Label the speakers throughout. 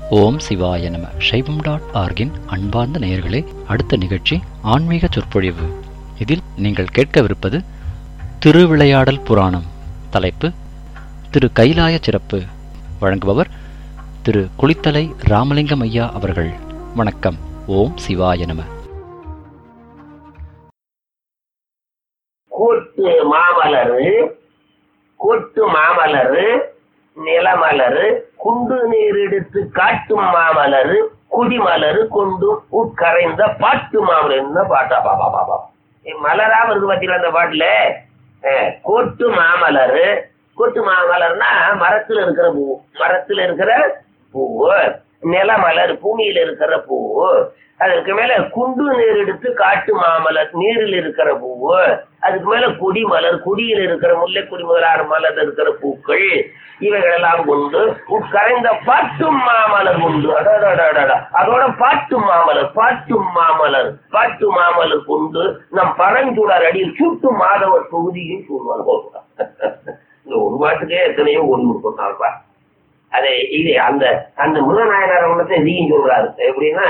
Speaker 1: ஓம் சிவாய நம சைவம் டாட் ஆர்கின் அன்பார்ந்த நேயர்களே அடுத்த நிகழ்ச்சி ஆன்மீக சொற்பொழிவு இதில் நீங்கள் கேட்கவிருப்பது திருவிளையாடல் புராணம் தலைப்பு திரு கைலாய சிறப்பு வழங்குபவர் திரு குளித்தலை ராமலிங்கம் ஐயா அவர்கள் வணக்கம் ஓம் சிவாய நம
Speaker 2: கூட்டு மாமலரு கூட்டு மாமலரு நிலமலரு குண்டு நீர் எடுத்து காட்டும் மாமலரு குடிமலரு கொண்டு உட்கரைந்த பாட்டு மாமலர் என்ன பாட்டா பாபா பாபா மலரா வருது பாத்தீங்களா அந்த பாட்டுல அஹ், கோட்டு மாமலரு கோட்டு மாமலர்னா மரத்துல இருக்கிற பூ மரத்துல இருக்கிற பூவு நிலமலர் பூமியில இருக்கிற பூவு அதுக்கு மேல குண்டு நீர் எடுத்து காட்டு மாமலர் நீரில் இருக்கிற பூவு அதுக்கு மேல கொடி மலர் கொடியில் இருக்கிற முல்லைக்கொடி முதலான மலர் இருக்கிற பூக்கள் இவைகளெல்லாம் கொண்டு உட்கரைந்த பாட்டும் மாமலர் உண்டு அடடடடடா. அதோட பாட்டு மாமலர் பாட்டு மாமலர் பாட்டு மாமலர் கொண்டு நம் பரஞ்சுடர் அடியில் சூட்டு மாதவர் தொகுதியும் சொல்வார்கள் இந்த ஒரு பாட்டுக்கே எத்தனையோ ஓடி கொடுப்பாங்கப்பா அது இது அந்த அந்த முருகநாயனார் அவங்கள்ட்ட இதையும் சொல்றாரு எப்படின்னா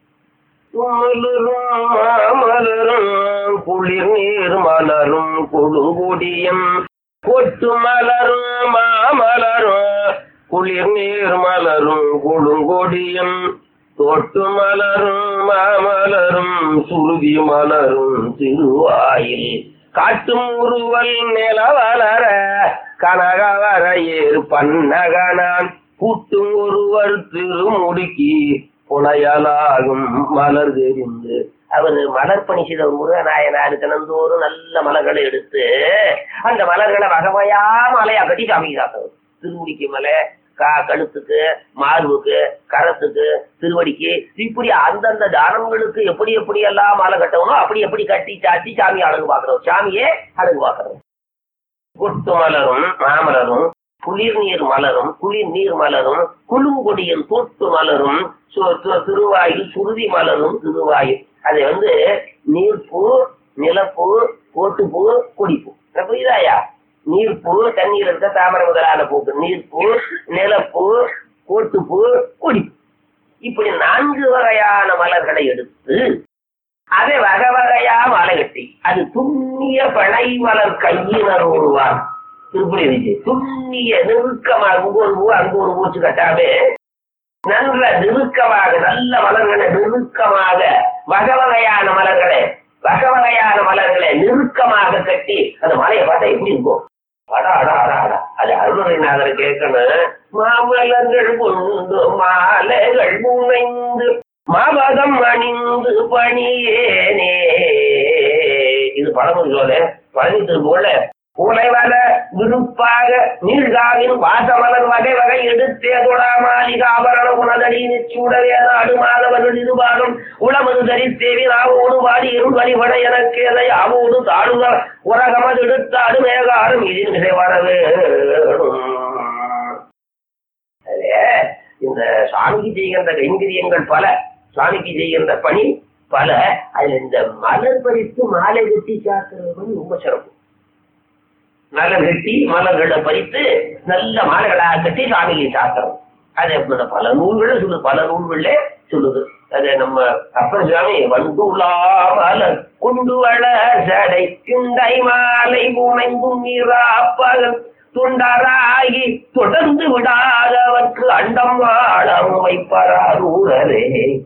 Speaker 2: மலரும் மலரும் குளிர் நீர் மலரும் கொடுங்கொடியும் கொட்டு மலரும் மாமலரும் குளிர் நீர் மலரும் கொடுங்கொடியும் தொட்டு மலரும் மாமலரும் சுருதி மலரும் திருவாயில் காட்டும் உருவல் நிலவலர கனகவரையேர் பன்னகனான் கூட்டும் ஒருவர் திருமுடுக்கி புனையலாகும் மலர் தெரிந்து அவர் மலர் பணி செய்த முருகநாயனார் தினந்தோறும் நல்ல மலர்களை எடுத்து அந்த மலர்களை வகவையா மலையா கட்டி காமிக்கிறாங்க திருமுடிக்கு மலை கா கழுத்துக்கு மார்புக்கு கரத்துக்கு திருவடிக்கு இப்படி அந்தந்த தானங்களுக்கு எப்படி எப்படி எல்லாம் மாலை கட்டணுமோ அப்படி எப்படி கட்டி சாத்தி சாமி அழகு பார்க்கிறோம் சாமியே அழகு பார்க்கிறோம் கொட்டு மலரும் மாமலரும் குளிர் நீர் மலரும் குளிர் நீர் மலரும் குளுங்கொடியின் தோட்டு மலரும் சு- து- திருவாயில் சுருதி மலரும் திருவாயில் அது வந்து நீர்ப்பூ நிலப்பூ கோட்டுப்பூ கொடிப்பூ அது புரியுதாயா நீர்ப்பூ தண்ணீர் இருக்க தாமரை முதலான பூக்கு நீர்ப்பூ நிலப்பூ கோட்டுப்பூ கொடிப்பூ இப்படி நான்கு வகையான மலர்களை எடுத்து அதை வகை வகையா மாலை கட்டி அது துண்ணிய பனை மலர் கையினர் ஒருவார் திருப்பதி இருந்துச்சு துண்ணிய நெருக்கமாக அங்கு ஒரு பூ அங்கு ஒரு பூச்சு கட்டாமே நல்ல நெருக்கமாக நல்ல மலர்களை நெருக்கமாக வகை வகையான மலர்களை வகை வகையான மலர்களை நெருக்கமாக கட்டி அந்த மலையை பார்த்தா எப்படி இருக்கும் அடா அடா அடா அடா அது அருணகிரிநாதர் கேட்கணும் மாமலர்கள் கொண்டு மாலைகள் முனைந்து மாபதம் அணிந்து பணியேனே இது பழமொழி சொல்ல பழனி திருப்போல உலைவர விருப்பாக நீழ்காவின் வாசமலர் வகை வகை எடுத்தே தொடா மாளிக ஆபரண உணதடி நிச்சூடவே நாடு மாதவர்கள் இதுபாகம் உளமது தரித்தேவி நாவோடு வாடி இருள் வழிபட எனக்கு எதை அவோடு தாடுக உலகமது எடுத்தாடு மேகாரும் இதில் மிகை வரவே இந்த சாமிக்கு செய்கின்ற கைங்கரியங்கள் பல சுவாமிக்கு செய்கின்ற பணி பல அதுல இந்த மலர் பறித்து மாலை கட்டி சாத்துறது ரொம்ப சிறப்பு மலர் கட்டி மலர்களை பறித்து நல்ல மாலைகளாக கட்டி சாமிக்கு சாத்துறோம் அது இந்த பல நூல்கள சொல்லுது பல நூல்களே சொல்லுது அது நம்ம அப்பர் சுவாமி வந்துள்ளா மலர் கொண்டு வள சடை குண்டை மாலை புனைந்தும் நீராப்பகல் துண்டராகி தொடர்ந்து விடாதவர்க்கு அண்டம் வாழம் வைப்பராரூரரே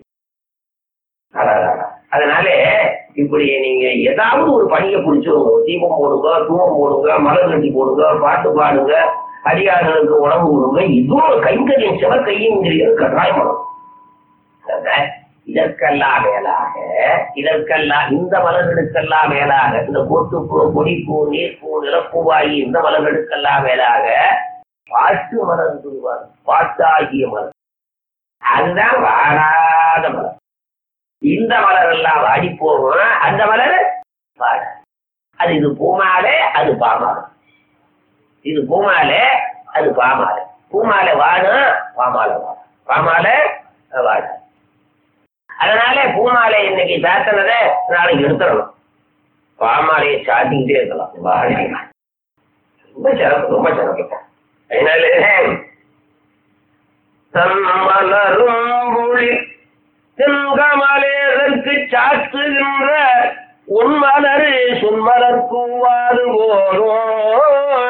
Speaker 2: அடடடா. அதனால இப்படி நீங்க ஏதாவது ஒரு பணியை பிடிச்சோங்க தீபம் போடுங்க தூவம் போடுங்க மலர் கட்டி போடுங்க பாட்டு பாடுங்க அடியார்களுக்கு உணவு கொடுங்க இதுவும் கைங்கரியம் சிவ கையங்கரியம் கட்டாயம் பண்ணணும். அதான் இதற்கெல்லாம் மேலாக இதற்கெல்லாம் இந்த மலர்களுக்கெல்லாம் மேலாக இந்த கொட்டுப்பூ கொடிப்பூ நீர்ப்பூ நிலப்பூவாயி இந்த மலர்களுக்கெல்லாம் மேலாக பாட்டு மலர் சொல்லுவார் பாட்டாகிய மலர் அதுதான் வாடாத மலர் இந்த மலர் எல்லாம் வாடி போகும் அந்த மலர் வாட அது இது பூமாலை அது பாமாலை இது பூமாலை அது பாமாலை பூமாலை வாடும் பாமாலை வாடும் பாமாலை வாட அதனால பூமாலை இன்னைக்கு சாத்தினதை நாளைக்கு எடுத்துடணும் பாமாலையை சாத்திக்கிட்டே இருக்கலாம் வாடி ரொம்ப சிறப்பு ரொம்ப சிறப்பு அதனால தன்மலரும் ஒளி தென்கமலேதற்கு சாத்துகின்ற உன்மலரு சொன்மலர் கூவாது போதும்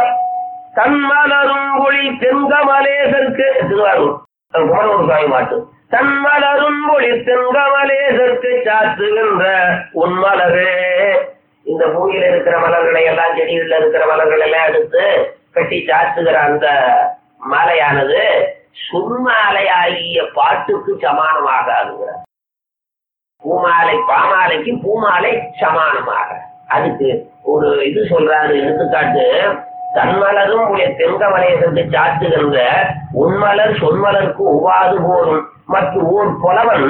Speaker 2: தன்மலரும் ஒளி தென்கமலேதற்கு திருவாரூர் குமரூர் சாமி மாட்டு தன்மலரும் ஒளி தென்கமலேதற்கு சாத்துகின்ற உன்மலரே இந்த பூமியில இருக்கிற மலர்களை எல்லாம் செடிகளில் இருக்கிற மலர்கள் எல்லாம் எடுத்து கட்டி சாத்துகிற அந்த மாலையானது சுன்மாலையாகிய பாட்டுக்கு சமானமாக ஆகுகிறார் பூமாலை பாமாலைக்கு பூமாலை சமானமாக அதுக்கு ஒரு இது சொல்றாரு எடுத்துக்காட்டு தன்மலரும் உடைய தென்கமலேசத்தை சாத்துகின்ற உன்மலர் சொன்மலருக்கு உவாது போரும் மற்றும் ஓர் புலவன்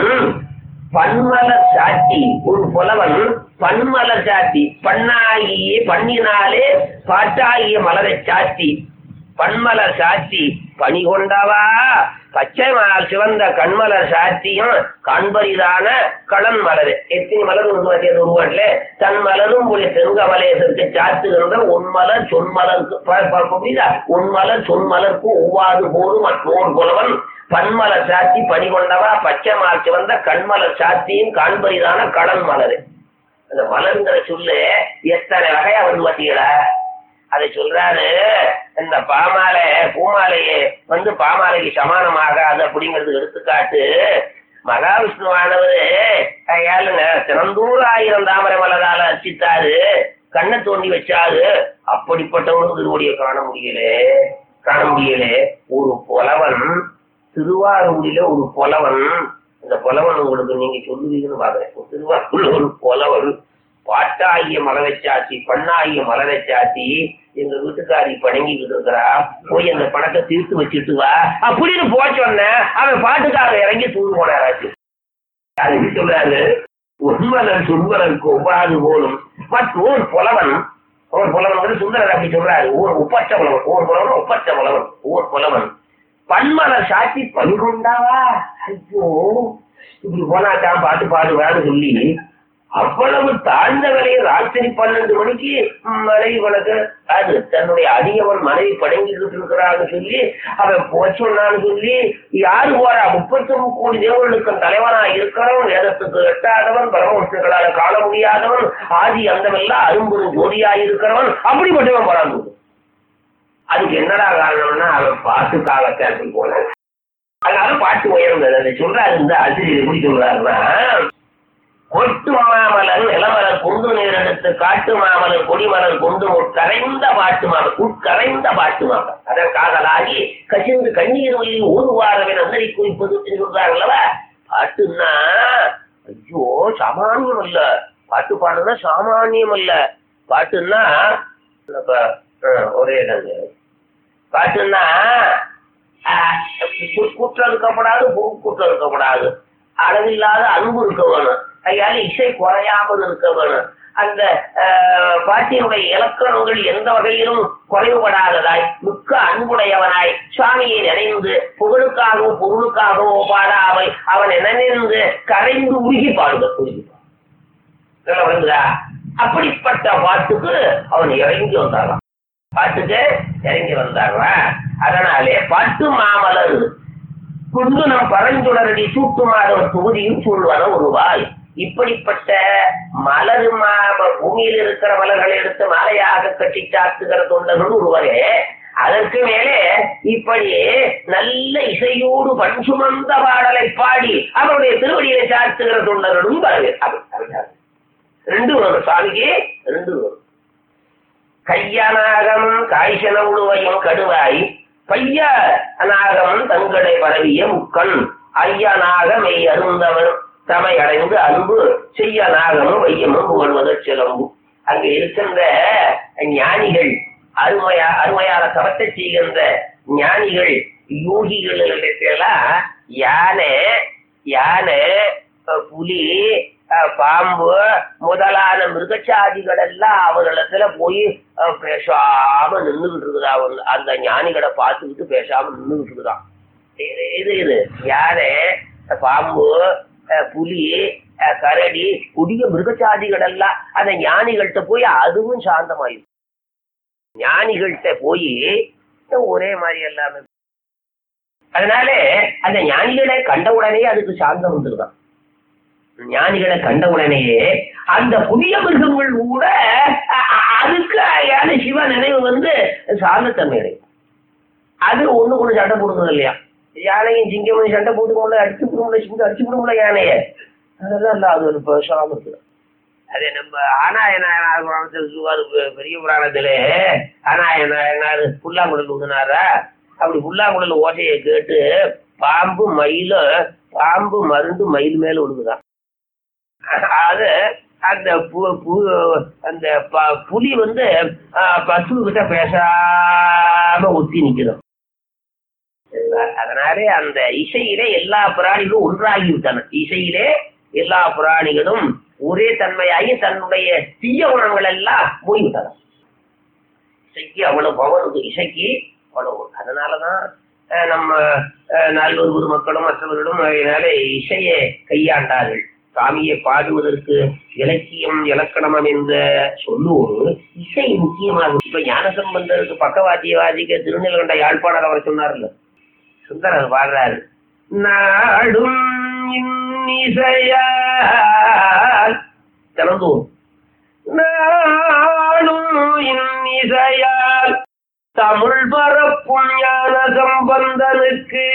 Speaker 2: பன்மலர் சாட்டி ஒரு புலவன் பன்மலர் சாத்தி பண்ணாகிய பண்ணினாலே பாட்டாகிய மலரை சாத்தி பன்மலர் சாத்தி பணி கொண்டவா பச்சை மலர் சிவந்த கண்மலர் சாத்தியும் காண்பரிதான களன் மலர் எத்தனை மலர் உருவாக்கியது உருவாட்டில தன் மலரும் ஒரு செங்கமலேசருக்கு சாத்துகின்ற உன்மலர் சொன்மலருக்கு ப- ப- புரியுதா உன்மலர் சொன்மலருக்கு ஒவ்வாது போதும் மற்றோர் புலவன் பன்மலர் சாத்தி பணி கொண்டவா பச்சை மலர் சிவந்த கண்மலர் சாத்தியும் காண்பரிதான களன் மலர் அந்த மலருங்கிற சொல்லு எத்தனை வகையா வந்து பார்த்தீங்களா அதை சொல்றாரு இந்த பாமாலை பூமாலையே வந்து பாமாலைக்கு சமானமாக அது அப்படிங்கிறது எடுத்துக்காட்டு மகாவிஷ்ணுவானவரு ஏழுங்க திறந்தூர் ஆயிரம் தாமரை மலரால அர்ச்சித்தாரு கண்ணை தோண்டி வச்சாரு அப்படிப்பட்டவனுக்கு திருவடியை காண முடியல காண முடியல ஒரு புலவன் திருவாரூரில ஒரு புலவன் அந்த புலவன் உங்களுக்கு நீங்க சொல்லுவீங்கன்னு பாக்குறேன் ஒரு திருவாரூர்ல ஒரு புலவன் பாட்டாகிய மலரை சாத்தி பண்ணாகிய மலரை சாத்தி எங்க வீட்டுக்காரி பணங்கிக்கிட்டு இருக்கிறா போய் அந்த பணத்தை தீர்த்து வச்சுட்டு வா அப்படின்னு போச்சோன்ன அவன் பாட்டுக்காக இறங்கி தூண்டு போனாராச்சு அதுக்கு சொல்றாரு உண்மலன் சுந்தரருக்கு ஒவ்வாது போலும் மற்றும் புலவன் ஒரு புலவன் வந்து சுந்தரர் அப்படி சொல்றாரு ஊர் ஒப்பற்ற புலவன் ஊர் புலவன் ஒப்பற்ற புலவன் ஊர் புலவன் பன்மலர் சாத்தி பணிகொண்டாவா ஐயோ இப்படி போனாச்சான் பாட்டு பாடுவான்னு சொல்லி அவ்வளவு தாழ்ந்த விலையை ராத்திரி பன்னெண்டு மணிக்கு மனைவி வழக்கு அது தன்னுடைய அடியவன் மனைவி படங்கிக்கிட்டு இருக்கிறான்னு சொல்லி அவன் போச்சொன்னான்னு சொல்லி யாரு போறா முப்பத்தி கோடி தேவர்களுக்கு தலைவனா இருக்கிறவன் வேதத்துக்கு எட்டாதவன் பரமவஸ்துக்களால காண முடியாதவன் ஆதி அந்தமெல்லாம் அரும்பும் ஜோதியா இருக்கிறவன் அப்படிப்பட்டவன் போறான் அதுக்கு என்னடா காரணம்னா அவன் பாட்டு காலத்தை அப்படி போனான் அதனால பாட்டு உயர்ந்தது அதை சொல்றாரு இந்த ஆசிரியர் எப்படி சொல்றாருன்னா கொட்டு மாமலர் நிலமலர் கொண்டு நீரெடுத்து காட்டு மாமலர் கொடிமலர் கொண்டு உட்கரைந்த பாட்டு மாமல் உட்கரைந்த பாட்டு மாமல் அதன் காதலாகி கசிந்து கண்ணீர் வழி ஊதுவாரவன் அந்தரி குறிப்பது என்று சொல்றாங்கல்லவா பாட்டுன்னா ஐயோ சாமானியம் அல்ல பாட்டு பாடுனா சாமானியம் அல்ல பாட்டுன்னா இப்ப, அஹ், ஒரே இடங்க பாட்டுன்னா ஆஹ், கு- குற்றம் இருக்கப்படாது பொ- குற்றம் இருக்கப்படாது அளவில்லாத அன்பு இருக்க வேணும் கையால இசை குறையாமல் இருக்க வேணும் அந்த ஆஹ், பாட்டினுடைய இலக்கணங்கள் எந்த வகையிலும் குறைவுபடாததாய் மிக்க அன்புடையவனாய் சுவாமியை நினைந்து புகழுக்காகவோ பொருளுக்காகவோ பாடாமல் அவன் நினைந்து கரைந்து உருகி பாடுக உருகி பாடு. நல்லா விளங்குதா அப்படிப்பட்ட பாட்டுக்கு அவன் இறங்கி வந்தாராம் பாட்டுக்கு இறங்கி வந்தாரா அதனாலே பாட்டு மாமலர் குண்டு நம் பரஞ்சுடரடி சூட்டுமாறவர் தொகுதியும் சொல்வன ஒருவாய் இப்படிப்பட்ட மலர் மா- பூமியில் இருக்கிற மலர்களை எடுத்து மாலையாக கட்டி சாத்துகிற தொண்டர்கள் ஒருவரே அதற்கு மேலே இப்படி நல்ல இசையோடு பண் சுமந்த பாடலை பாடி அவருடைய திருவடியை சாத்துகிற தொண்டர்களும் பரவே ரெண்டு வரும் சுவாமிக்கு ரெண்டு வரும் கையநாகம் காய்ச்சன உழுவையும் கடுவாய் பைய நாகம் தங்களை பரவிய முக்கண் ஐயனாக மெய் அருந்தவர் தமை அடைந்து அன்பு செய்ய நாகமும் வையமும் புகழ்வது சிலம்பு அங்க இருக்கின்ற ஞானிகள் அருமையா அருமையான தவத்தை செய்கின்ற ஞானிகள் யோகிகளிடத்தெல்லாம் யானை யானை அஹ், புலி அஹ், பாம்பு முதலான மிருகச்சாதிகள் எல்லாம் அவர்களிடத்துல போய் அஹ், பேசாம நின்றுகிட்டு இருக்குதா அவங்க அந்த ஞானிகளை பார்த்துக்கிட்டு பேசாம நின்றுகிட்டு இருக்குதான் இது- இது இது யானை அஹ், பாம்பு அஹ், புலி அஹ், கரடி கொடிய மிருகச்சாதிகள் எல்லாம் அந்த ஞானிகள்கிட்ட போய் அதுவும் சாந்தமாயிடும் ஞானிகள்கிட்ட போய் ஒரே மாதிரி எல்லாமே அதனால அந்த ஞானிகளை கண்ட உடனே அதுக்கு சாந்தம் வந்துருதான் ஞானிகளை கண்ட உடனேயே அந்த புதிய மிருகங்கள் கூட அ- அ- அதுக்கு யாரு சிவ நினைவு வந்து சாந்தத்தன்மை அடையும் அது ஒண்ணு ஒண்ணு சண்டை போடுறது இல்லையா யானையும் சிங்கமும் சண்டை போட்டுக்கோல அடிச்சு போடும்ல சிங்கம் அடிச்சு போடும்ல யானைய அதெல்லாம் இல்ல அது ஒரு ப- சாமர்த்தியம் அதே நம்ம ஆனாய நாயனார் புராணத்தில் சொல்லுவாரு பெ- பெரிய புராணத்திலே ஆனாய நாயனார் புல்லாங்குழல் ஊதுனாரா அப்படி புல்லாங்குழல் ஓசையை கேட்டு பாம்பு மயிலும் பாம்பு மருந்து மயில் மேல விழுகுதான் அது அந்த பு- பு- அந்த ப- புலி வந்து ஆஹ், பசு கிட்ட பேசாம ஒத்தி நிக்குது அதனாலே அந்த இசையிலே எல்லா பிராணிகளும் ஒன்றாகி விட்டன இசையிலே எல்லா பிராணிகளும் ஒரே தன்மையாகி தன்னுடைய தீய குணங்கள் எல்லாம் போய்விட்டன இசைக்கு அவ்வளவு பவர் இருக்கு இசைக்கு அவ்வளவு அதனாலதான் அஹ், நம்ம அஹ், நல்லூர் குரு மக்களும் மற்றவர்களும் அதனால இசையை கையாண்டார்கள் சாமியை பாடுவதற்கு இலக்கியம் இலக்கணம் என்ற சொல்லுவோடு இசை முக்கியமாகும் இப்ப ஞானசம்பந்தருக்கு பக்கவாத்தியவாதிக்க திருநெல்வேண்ட யாழ்ப்பாணர் அவர் சொன்னார்ல சுந்தரர் பாடுறாரு நாடும் இன்னிசையால் திறந்தோம் நாடும் இன்னிசையால் தமிழ் பரப்பும் ஞான சம்பந்தனுக்கு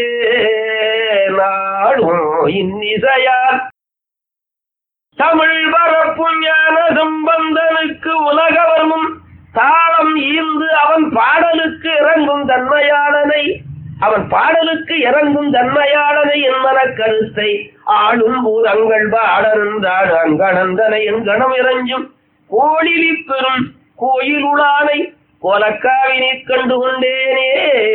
Speaker 2: நாடும் இன்னிசையால் தமிழ் பரப்பும் ஞான சம்பந்தனுக்கு உலகவர்மும் தாளம் ஈந்து அவன் பாடலுக்கு இறங்கும் தன்மையாளனை அவன் பாடலுக்கு இறங்கும் தன்மையாளனை என்பன கருத்தை ஆளும் பூதங்கள் பாடருந்தாள் அங்கணந்தனை என் கணம் இறஞ்சும் கோழிலி பெறும் கோயில் உளானை கோலக்காவினை கண்டு கொண்டேனே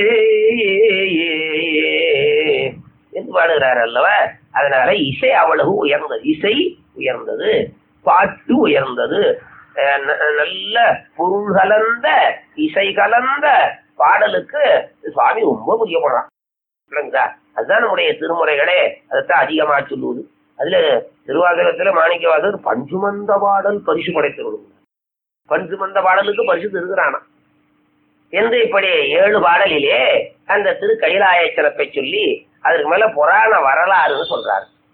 Speaker 2: என்று பாடுகிறார் அல்லவா அதனால இசை அவ்வளவு உயர்ந்தது இசை உயர்ந்தது பாட்டு உயர்ந்தது அஹ் ந- நல்ல பொருள் கலந்த இசை கலந்த பாடலுக்கு சுவாமி ரொம்ப பிரியப்படுறான் இல்லைங்களா அதுதான் நம்முடைய திருமுறைகளே அதைத்தான் அதிகமா சொல்லுவது அதுல திருவாதிரத்துல மாணிக்கவாசர் பஞ்சுமந்த பாடல் பரிசு படைத்திருந்தது பஞ்சுமந்த பாடலுக்கு பரிசு தருகிறானா என்று இப்படி ஏழு பாடலிலே அந்த திரு கைலாய சிறப்பை சொல்லி அதற்கு மேல புராண வரலாறுன்னு சொல்றாரு